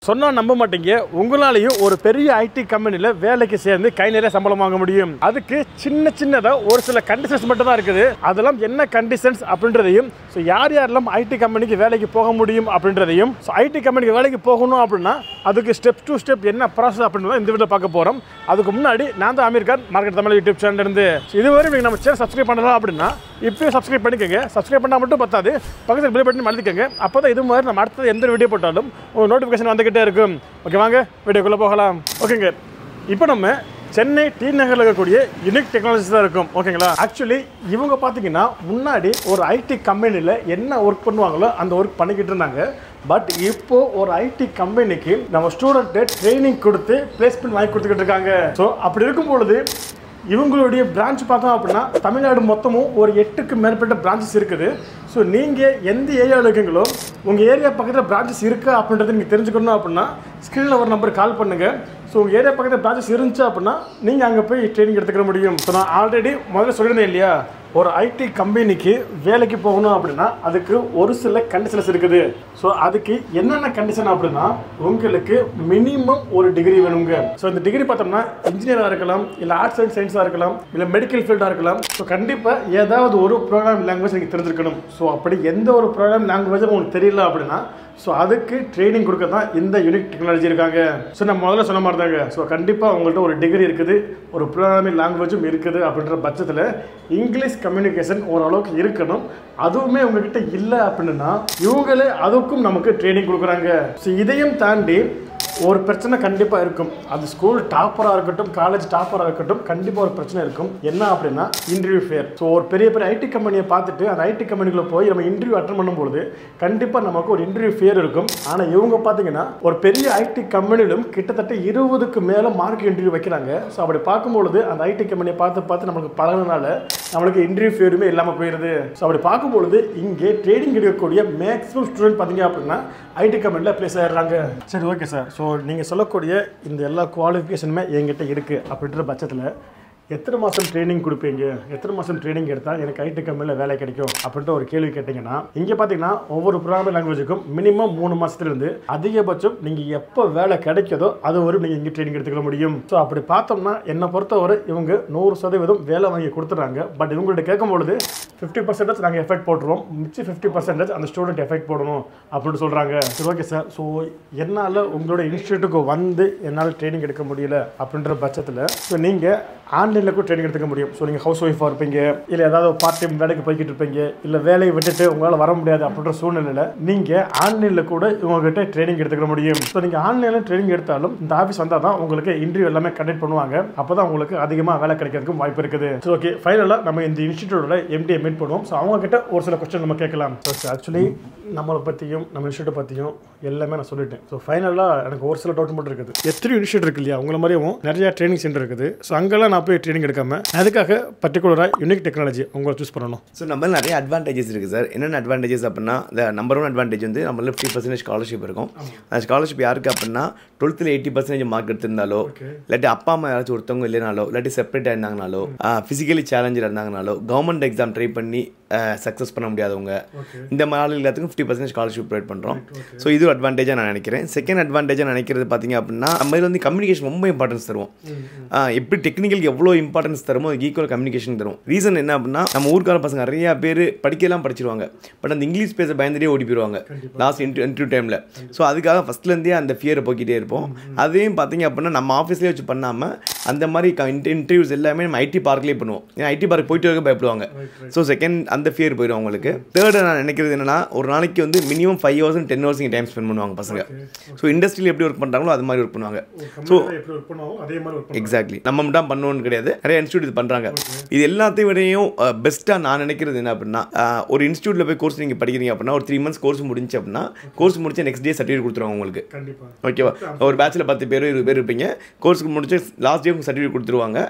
சொன்னா நம்ப மாட்டீங்க உங்களாலையும் ஒரு பெரிய ஐடி கம்பெனியில் வேலைக்கு சேர்ந்து கை நிறைய சம்பளம் வாங்க முடியும் அதுக்கு சின்ன சின்னதாக ஒரு சில கண்டிஷன்ஸ் மட்டும் தான் இருக்குது அதெல்லாம் என்ன கண்டிஷன்ஸ் அப்படின்றதையும் ஸோ யார் யாரெல்லாம் ஐடி கம்பெனிக்கு வேலைக்கு போக முடியும் அப்படின்றதையும் ஸோ ஐடி கம்பெனிக்கு வேலைக்கு போகணும் அப்படின்னா அதுக்கு ஸ்டெப் டு ஸ்டெப் என்ன ப்ராசஸ் அப்படின்றத இந்த வீடியோ பார்க்க போகிறோம் அதுக்கு முன்னாடி நான் தான் Aamir Khan market Tamil YouTube channel இருந்து இதுவரை நீங்கள் நம்ம சேனல் சப்ஸ்கிரைப் பண்ணலாம் அப்படின்னா இப்போயும் சப்ஸ்கிரைப் பண்ணிக்கோங்க சப்ஸ்கிரைப் பண்ணால் மட்டும் பத்தாது பக்கத்தில் பில் பட்டன் மறந்துக்கோங்க அப்போ தான் இது மாதிரி நம்ம அடுத்தது எந்த வீடியோ போட்டாலும் ஒரு நோட்டிஃபிகேஷன் வந்துக்கிட்டே இருக்கும் ஓகே வாங்க வீடியோக்குள்ளே போகலாம் ஓகேங்க இப்போ நம்ம சென்னை டி நகரில் இருக்கக்கூடிய யுனிக் டெக்னாலஜிஸ் தான் இருக்கும் ஓகேங்களா ஆக்சுவலி இவங்க பார்த்தீங்கன்னா முன்னாடி ஒரு ஐடி கம்பெனியில் என்ன ஒர்க் பண்ணுவாங்களோ அந்த ஒர்க் பண்ணிக்கிட்டு இருந்தாங்க பட் இப்போ ஒரு ஐடி கம்பெனிக்கு நம்ம ஸ்டூடெண்ட்டு ட்ரைனிங் கொடுத்து பிளேஸ்மெண்ட் வாங்கி கொடுத்துக்கிட்டு இருக்காங்க ஸோ அப்படி இருக்கும் பொழுது இவங்களுடைய பிரான்ச் பார்த்தோம் அப்படின்னா தமிழ்நாடு மொத்தமும் ஒரு எட்டுக்கு மேற்பட்ட பிரான்ச்சஸ் இருக்குது ஸோ நீங்கள் எந்த ஏரியாவில் இருக்கீங்களோ உங்கள் ஏரியா பக்கத்தில் பிரான்ச்சஸ் இருக்கா அப்படின்றத நீங்கள் தெரிஞ்சுக்கணும் அப்படின்னா ஸ்க்ரீனில் ஒரு நம்பருக்கு கால் பண்ணுங்கள் ஸோ உங்கள் ஏரியா பக்கத்தில் பிரான்ச்சஸ் இருந்துச்சு அப்படின்னா நீங்கள் அங்கே போய் ட்ரைனிங் எடுத்துக்கிற முடியும் ஸோ நான் ஆல்ரெடி முதல்ல சொல்லியிருந்தேன் இல்லையா ஒரு ஐடி கம்பெனிக்கு வேலைக்கு போகணும் அப்படின்னா அதுக்கு ஒரு சில கண்டிஷன்ஸ் இருக்குது ஸோ அதுக்கு என்னென்ன கண்டிஷன் அப்படின்னா உங்களுக்கு மினிமம் ஒரு டிகிரி வேணுங்க ஸோ இந்த டிகிரி பார்த்தோம்னா இன்ஜினியராக இருக்கலாம் இல்லை ஆர்ட்ஸ் அண்ட் சயின்ஸாக இருக்கலாம் இல்லை மெடிக்கல் ஃபீல்டாக இருக்கலாம் ஸோ கண்டிப்பாக ஏதாவது ஒரு ப்ரோக்ராம் லாங்குவேஜ் நீங்கள் தெரிஞ்சிருக்கணும் ஸோ அப்படி எந்த ஒரு ப்ரோக்ராம் லாங்குவேஜும் உங்களுக்கு தெரியல அப்படின்னா ஸோ அதுக்கு ட்ரைனிங் கொடுக்க தான் இந்த யூனிக் டெக்னாலஜி இருக்காங்க ஸோ நான் முதல்ல சொன்ன மாதிரி தாங்க ஸோ கண்டிப்பாக உங்கள்கிட்ட ஒரு டிகிரி இருக்குது ஒரு ப்ரோக்ராமிங் லாங்குவேஜும் இருக்குது அப்படின்ற பட்சத்தில் இங்கிலீஷ் கம்யூனிகேஷன் ஓரளவுக்கு இருக்கணும் அதுவுமே உங்ககிட்ட இல்லை அப்படின்னா இவங்களே அதுக்கும் நமக்கு ட்ரைனிங் கொடுக்குறாங்க ஸோ இதையும் தாண்டி ஒரு பிரச்சனை கண்டிப்பாக இருக்கும் அது ஸ்கூல் டாப்பராக இருக்கட்டும் காலேஜ் டாப்பராக இருக்கட்டும் கண்டிப்பாக ஒரு பிரச்சனை இருக்கும் என்ன அப்படின்னா இன்டர்வியூ ஃபேர் ஸோ ஒரு பெரிய பெரிய ஐடி கம்பெனியை பார்த்துட்டு அந்த ஐடி கம்பெனிக்குள்ளே போய் நம்ம இன்டர்வியூ அட்டன் பண்ணும்போது கண்டிப்பாக நமக்கு ஒரு இன்டர்வியூ ஃபேர் இருக்கும் ஆனால் இவங்க பார்த்தீங்கன்னா ஒரு பெரிய ஐடி கம்பெனிலும் கிட்டத்தட்ட இருபதுக்கு மேலே மார்க் இன்டர்வியூ வைக்கிறாங்க ஸோ அப்படி பார்க்கும்பொழுது அந்த ஐடி கம்பெனியை பார்த்து பார்த்து நம்மளுக்கு பழகினால நம்மளுக்கு இன்டர்வியூ ஃபேருமே இல்லாமல் போயிடுது ஸோ அப்படி பார்க்கும்பொழுது இங்கே ட்ரேடிங் எடுக்கக்கூடிய மேக்ஸிமம் ஸ்டூடெண்ட் பார்த்தீங்க அப்படின்னா ஐடி கம்பெனியில் ப்ளேஸ் ஆயிடுறாங்க சரி ஓகே சார் ஸோ நீங்கள் சொல்லக்கூடிய இந்த எல்லா குவாலிஃபிகேஷனுமே என்கிட்ட இருக்குது அப்படின்ற பட்சத்தில் எத்தனை மாதம் ட்ரைனிங் கொடுப்பீங்க எத்தனை மாதம் ட்ரைனிங் எடுத்தால் எனக்கு ஐடி கம்பெனியில் வேலை கிடைக்கும் அப்படின்ற ஒரு கேள்வி கேட்டிங்கன்னா இங்கே பார்த்தீங்கன்னா ஒவ்வொரு ப்ரோக்ராமிங் லாங்குவேஜுக்கும் மினிமம் மூணு மாதத்துலேருந்து அதிகபட்சம் நீங்கள் எப்போ வேலை கிடைக்குதோ அது வரும் நீங்கள் இங்கே ட்ரைனிங் எடுத்துக்க முடியும் ஸோ அப்படி பார்த்தோம்னா என்னை பொறுத்தவரை இவங்க நூறு சதவீதம் வேலை வாங்கி கொடுத்துட்றாங்க பட் இவங்கள்ட்ட கேட்கும்பொழுது ஃபிஃப்டி பர்சன்டேஜ் நாங்கள் எஃபெக்ட் போட்டுருவோம் மிச்சம் ஃபிஃப்டி பர்சன்டேஜ் அந்த ஸ்டூடெண்ட் எஃபெக்ட் போடணும் அப்படின்னு சொல்கிறாங்க சரி ஓகே சார் ஸோ என்னால் உங்களோட இன்ஸ்டியூட்டுக்கு வந்து என்னால் ட்ரைனிங் எடுக்க முடியல அப்படின்ற பட்சத்தில் ஸோ நீங்கள் ஆன்லைனில் கூட ட்ரைனிங் எடுத்துக்க முடியும் ஸோ நீங்கள் ஹவுஸ் ஒய்ஃபாக இருப்பீங்க இல்லை ஏதாவது பார்ட் டைம் வேலைக்கு போய்கிட்டு இருப்பீங்க இல்லை வேலையை விட்டுட்டு உங்களால் வர முடியாது அப்படின்ற சூழ்நிலையில் நீங்கள் ஆன்லைனில் கூட இவங்ககிட்ட ட்ரைனிங் எடுத்துக்க முடியும் ஸோ நீங்கள் ஆன்லைனில் ட்ரைனிங் எடுத்தாலும் இந்த ஆஃபீஸ் வந்தால் தான் உங்களுக்கு இன்டர்வியூ எல்லாமே கண்டக்ட் பண்ணுவாங்க அப்போ தான் உங்களுக்கு அதிகமாக வேலை கிடைக்கிறதுக்கும் வாய்ப்பு இருக்குது ஸோ ஓகே ஃபைனலாக நம்ம இந்த இன்ஸ்டியூட்டோட எம்டியை மீட் பண்ணுவோம் ஸோ அவங்க கிட்ட ஒரு சில கொஸ்டின் நம்ம கேட்கலாம் ஸோ ஆக்சுவலி நம்மளை பற்றியும் நம்ம இன்ஸ்டியூட்டை பற்றியும் எல்லாமே நான் சொல்லிட்டேன் ஸோ ஃபைனலாக எனக்கு ஒரு சில டவுட் மட்டும் இருக்குது எத்தனை இன்ஸ்டியூட் இருக்கு இல்லையா உங்களை மாதிரியும் நிறைய ட்ரைனிங் சென்டர் இருக்குது ஸோ அங்கெல்லாம் நான் போய் ட்ரைனிங் எடுக்காம அதுக்காக பர்டிகுலராக யூனிக் டெக்னாலஜி உங்களை சூஸ் பண்ணணும் ஸோ நம்ம நிறைய அட்வான்டேஜஸ் இருக்குது சார் என்னென்ன அட்வான்டேஜஸ் அப்படின்னா இந்த நம்பர் ஒன் அட்வான்டேஜ் வந்து நம்ம ஃபிஃப்டி பர்சன்டேஜ் ஸ்காலர்ஷிப் இருக்கும் அந்த ஸ்காலர்ஷிப் யாருக்கு அப்படின்னா டுவெல்த்தில் எயிட்டி பர்சன்டேஜ் மார்க் எடுத்திருந்தாலோ இல்லாட்டி அப்பா அம்மா யாராச்சும் ஒருத்தவங்க இல்லைனாலோ இல்லாட்டி செப்பரேட்டாக இருந்தாங்கனாலோ ஃபிசிக்கலி சேலஞ்சர் இருந்தாங்கனாலோ கவர்மெண்ட் எக்ஸாம் ட்ரை பண்ணி சக்ஸஸ் பண்ண முடியாதவங்க இந்த மாதிரி எல்லாத்துக்கும் ஃபிஃப்டி பர்சன்ட் ஸ்காலர்ஷிப் ப்ரொவைட் பண்ணுறோம் ஸோ இது அட்வான்டேஜாக நான் நினைக்கிறேன் செகண்ட் அட்வான்டேஜாக நினைக்கிறது பார்த்தீங்க அப்படின்னா நம்ம இது வந்து கம்யூனிகேஷன் ரொம்ப இம்பார்ட்டன்ஸ் தருவோம் ஆஹ் எப்படி டெக்னிக்கல் எவ்வளோ இம்பார்ட்டன்ஸ் தருமோ ஈக்குவல் கம்யூனிகேஷன் தரும் ரீசன் என்ன அப்படின்னா நம்ம ஊர்க்கார பசங்க நிறைய பேர் படிக்கலாம் படிச்சிருவாங்க பட் அந்த இங்கிலீஷ் பேச பயந்துட்டே ஓடி போயிடுவாங்க லாஸ்ட் இன்டர் இன்டர்வியூ டைமில் ஸோ அதுக்காக ஃபஸ்ட்லேருந்தே அந்த ஃபியரை போக்கிட்டே இருப்போம் அதையும் பார்த்தீங்க அப்படின்னா நம்ம ஆஃபீஸ்லேயே வச்சு பண்ணாமல் அந்த மாதிரி இன்டர்வியூஸ் எல்லாமே நம்ம ஐடி பார்க்லேயே பண்ணுவோம் ஏன்னா ஐடி பார்க் போயிட்டு இருக்க பயப்படுவாங்க ஸோ செகண்ட் அந்த ஃபியர் போயிடும் அவங்களுக்கு தேர்டு நான் நினைக்கிறது என்னன்னா ஒரு நாளைக்கு வந்து minimum five hours ten hours இங்கே டைம் ஸ்பெண்ட் பண்ணுவாங்க பசங்க ஸோ இண்டஸ்ட்ரியில் எப்படி ஒர்க் பண்ணுறாங்களோ அது மாதிரி ஒர்க் பண்ணுவாங்க ஸோ எப்படி ஒர்க் பண்ணுவோம் அதே மாதிரி ஒர்க் எக்ஸாக்ட்லி நம்ம மட்டும் தான் பண்ணணும்னு கிடையாது நிறைய இன்ஸ்டியூட் இது பண்ணுறாங்க இது எல்லாத்தையும் விடையும் பெஸ்ட்டாக நான் நினைக்கிறது என்ன அப்படின்னா அஹ், ஒரு இன்ஸ்டியூட்டில் போய் கோர்ஸ் நீங்கள் படிக்கிறீங்க அப்படின்னா ஒரு த்ரீ மந்த்ஸ் கோர்ஸ் முடிஞ்சு அப்படின்னா கோர்ஸ் முடிச்சு நெக்ஸ்ட் டே சர்டிஃபிகேட் கொடுத்துருவாங்க உங்களுக்கு கண்டிப்பாக ஓகேவா ஒரு பேட்சில் பத்து பேர் இருபது பேர் இருப்பீங்க கோர்ஸுக்கு முடிச்சு லாஸ்ட் டே உங்களுக்கு சர்டிஃபிகேட் கொடுத்துருவாங்க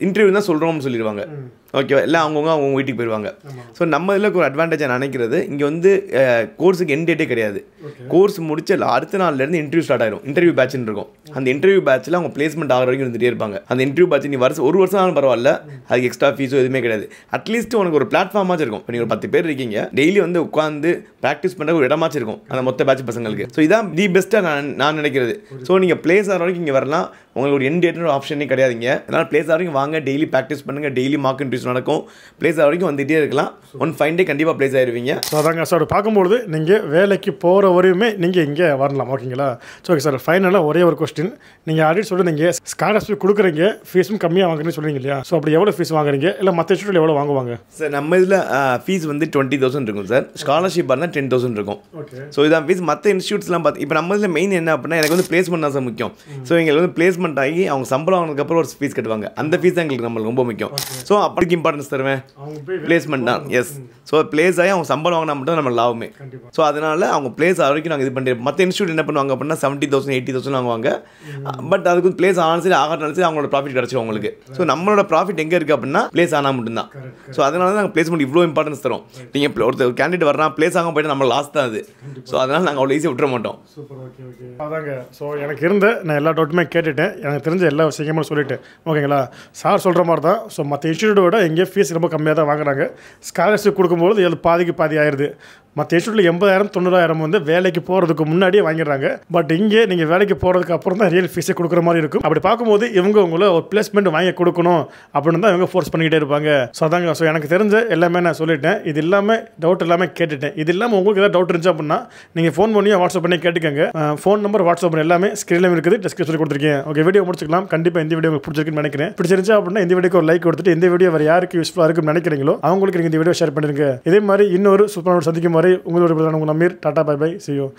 இன்டர்வியூ தான் சொல்கிறோம்னு சொல்லிடுவாங்க ஓகேவா எல்லாம் அவங்கவுங்க அவங்க வீட்டுக்கு போயிடுவாங்க ஸோ நம்ம இதில் ஒரு அட்வான்டேஜ் நினைக்கிறது இங்கே வந்து கோர்ஸுக்கு என் டேட்டே கிடையாது கோர்ஸ் முடிச்ச அடுத்த நாள்லேருந்து இன்டர்வியூ ஸ்டார்ட் ஆயிரும் இன்டர்வியூ பேட்ச்னு இருக்கும் அந்த இன்டர்வியூ பேட்ச்சில் அவங்க பிளேஸ்மெண்ட் ஆகிற வரைக்கும் இருந்துகிட்டே இருப்பாங்க அந்த இன்டர்வியூ பேட்ச் நீ வருஷம் ஒரு வருஷம் ஆனாலும் பரவாயில்ல அதுக்கு எக்ஸ்ட்ரா ஃபீஸோ எதுவுமே கிடையாது அட்லீஸ்ட் உனக்கு ஒரு பிளாட்ஃபார்மாச்சும் இருக்கும் இப்போ நீங்கள் ஒரு பத்து பேர் இருக்கீங்க டெய்லி வந்து உட்காந்து ப்ராக்டிஸ் பண்ணுற ஒரு இடமாச்சும் இருக்கும் அந்த மொத்த பேட்ச் பசங்களுக்கு ஸோ இதான் தி பெஸ்ட்டாக நான் நான் நினைக்கிறது ஸோ நீங்கள் பிளேஸ் ஆகிற வரைக்கும் இங்கே வரலாம் உங்களுக்கு ஒரு என் டேட்னு ஆப்ஷனே கிடையாதுங்க அதனால் பிளேஸ் ஆகிற வரைக்கும் வாங்க டெய்லி ப்ராக்டிஸ் பண்ணுங்க டெய்லி மார்க் இன்ட்ரியூஸ் நடக்கும் பிளேஸ் ஆகிற வரைக்கும் வந்துகிட்டே இருக்கலாம் ஒன் ஃபைன் டே கண்டிப்பாக பிளேஸ் ஆயிருவீங்க ஸோ அதாங்க சார் பார்க்கும்பொழுது நீங்கள் வேலைக்கு போகிற வரையுமே நீங்கள் இங்கே வரலாம் ஓகேங்களா ஸோ ஓகே சார் ஃபைனலாக ஒரே ஒரு கொஸ்டின் நீங்கள் ஆல்ரெடி சொல்லி நீங்கள் ஸ்காலர்ஷிப் கொடுக்குறீங்க ஃபீஸும் கம்மியாக வாங்குறீங்கன்னு சொல்றீங்க இல்லையா ஸோ அப்படி எவ்வளோ ஃபீஸ் வாங்குறீங்க இல்லை மற்ற இன்ஸ்டியூட்டில் எவ்வளோ வாங்குவாங்க சார் நம்ம இதில் ஃபீஸ் வந்து டுவெண்ட்டி தௌசண்ட் இருக்கும் சார் ஸ்காலர்ஷிப் இருந்தால் டென் தௌசண்ட் இருக்கும் ஓகே ஸோ இதான் ஃபீஸ் மற்ற இன்ஸ்டியூட்ஸ்லாம் பார்த்து இப்போ நம்ம இதில் மெயின் என்ன அப்படின்னா எனக்கு வந்து பிளேஸ்மெண்ட் தான் சார் முக்கியம் ஸோ எங்களுக்கு வந்து பிளேஸ்மெண்ட் ஆகி அவங்க சம்பளம் ஆனதுக்கப்புறம் ஒரு ஃபீஸ் கட்டுவாங்க அந்த ஃபீஸ் தான் எங்களுக்கு நம்மளுக்கு ரொம்ப முக்கியம் ஸோ அப்படிக்கு இம்பார்ட்டன்ஸ் தருவேன் அவங்க போய் பிளேஸ்மெண்ட் தான் எஸ் ஸோ பிளேஸ் ஆகி அவங்க சம்பளம் வாங்கினா மட்டும் நம்ம லாபமே கண்டிப்பா. ஸோ அதனால அவங்க பிளேஸ் ஆக வரைக்கும் நாங்கள் இது பண்ணிட்டு மற்ற இன்ஸ்டியூட் என்ன பண்ணுவாங்க அப்படின்னா செவன்ட்டி தௌசண்ட் எயிட்டி தௌசண்ட் வாங்குவாங்க பட் அதுக்கு பிளேஸ் ஆனாலும் சரி ஆகாட்டாலும் சரி அவங்களோட ப்ராஃபிட் கிடச்சிரும் அவங்களுக்கு ஸோ நம்மளோட ப்ராஃபிட் எங்கே இருக்குது அப்படின்னா பிளேஸ் ஆனால் மட்டும்தான் ஸோ அதனால தான் நாங்கள் பிளேஸ்மெண்ட் இவ்வளோ இம்பார்ட்டன்ஸ் தரோம் நீங்கள் ஒருத்தர் கேண்டிடேட் வர்றான் பிளேஸ் ஆகாம போயிட்டு நம்ம லாஸ் தான் அது ஸோ அதனால நாங்கள் அவ்வளோ ஈஸியாக விட்டுற மாட்டோம் சூப்பர் ஓகே ஓகே அதாங்க ஸோ எனக்கு இருந்த நான் எல்லா டவுட்டுமே கேட்டுட்டேன் எனக்கு தெரிஞ்ச எல்லா விஷயமும் சொல்லிட்டேன் ஓகேங்களா சார் சொல்கிற மாதிரி தான் ஸோ மற்ற இன்ஸ்டியூட்டை விட எங்கேயே ஃபீஸ் ரொம்ப கம்மியாக தான் வாங்குறாங்க ஸ்காலர்ஷிப் கொடுக்கும்போது இது பாதிக்கு பாதி ஆயிடுது மற்ற இன்ஸ்டியூட்டில் எண்பதாயிரம் தொண்ணூறாயிரம் வந்து வேலைக்கு போகிறதுக்கு முன்னாடியே வாங்கிடுறாங்க பட் இங்கே நீங்கள் வேலைக்கு போகிறதுக்கு அப்புறம் தான் ரியல் ஃபீஸை கொடுக்குற மாதிரி இருக்கும் அப்படி பார்க்கும்போது இவங்க உங்களை ஒரு பிளேஸ்மெண்ட் வாங்கி கொடுக்கணும் அப்படின்னு தான் இவங்க ஃபோர்ஸ் பண்ணிக்கிட்டே இருப்பாங்க ஸோ அதாங்க ஸோ எனக்கு தெரிஞ்ச எல்லாமே நான் சொல்லிட்டேன் இது இல்லாமல் டவுட் எல்லாமே கேட்டுட்டேன் இது இல்லாமல் உங்களுக்கு ஏதாவது டவுட் இருந்துச்சு அப்படின்னா நீங்கள் ஃபோன் பண்ணி வாட்ஸ்அப் பண்ணி கேட்டுக்கோங்க ஃபோன் நம்பர் வாட்ஸ்அப் எல்லாமே ஸ்க்ரீனில் இருக்குது டிஸ்கிரிப்ஷன் கொடுத்துருக்கேன் ஓகே வீடியோ முடிச்சுக்கலாம் கண்டிப்பாக இந்த வீடியோ உங்களுக்கு பிடிச்சிருக்குன்னு நினைக்கிறேன் பிடிச்சிருந்துச்சு அப்படின்னா இந்த வீடியோக்கு ஒரு லைக் கொடுத்துட்டு இந்த வீடியோ வேறு யாருக்கு யூஸ்ஃபுல்லாக இருக்குன்னு நினைக்கிறீங்களோ அவங்களுக்கு நீங்கள் இந்த வீடியோ ஷேர் பண்ணிருங்க இதே மாதிரி இன்னொரு சூப்பரான சந்திக்கும் வரை உங்களோட உங்கள் நமீர் டாடா பை பை சியோ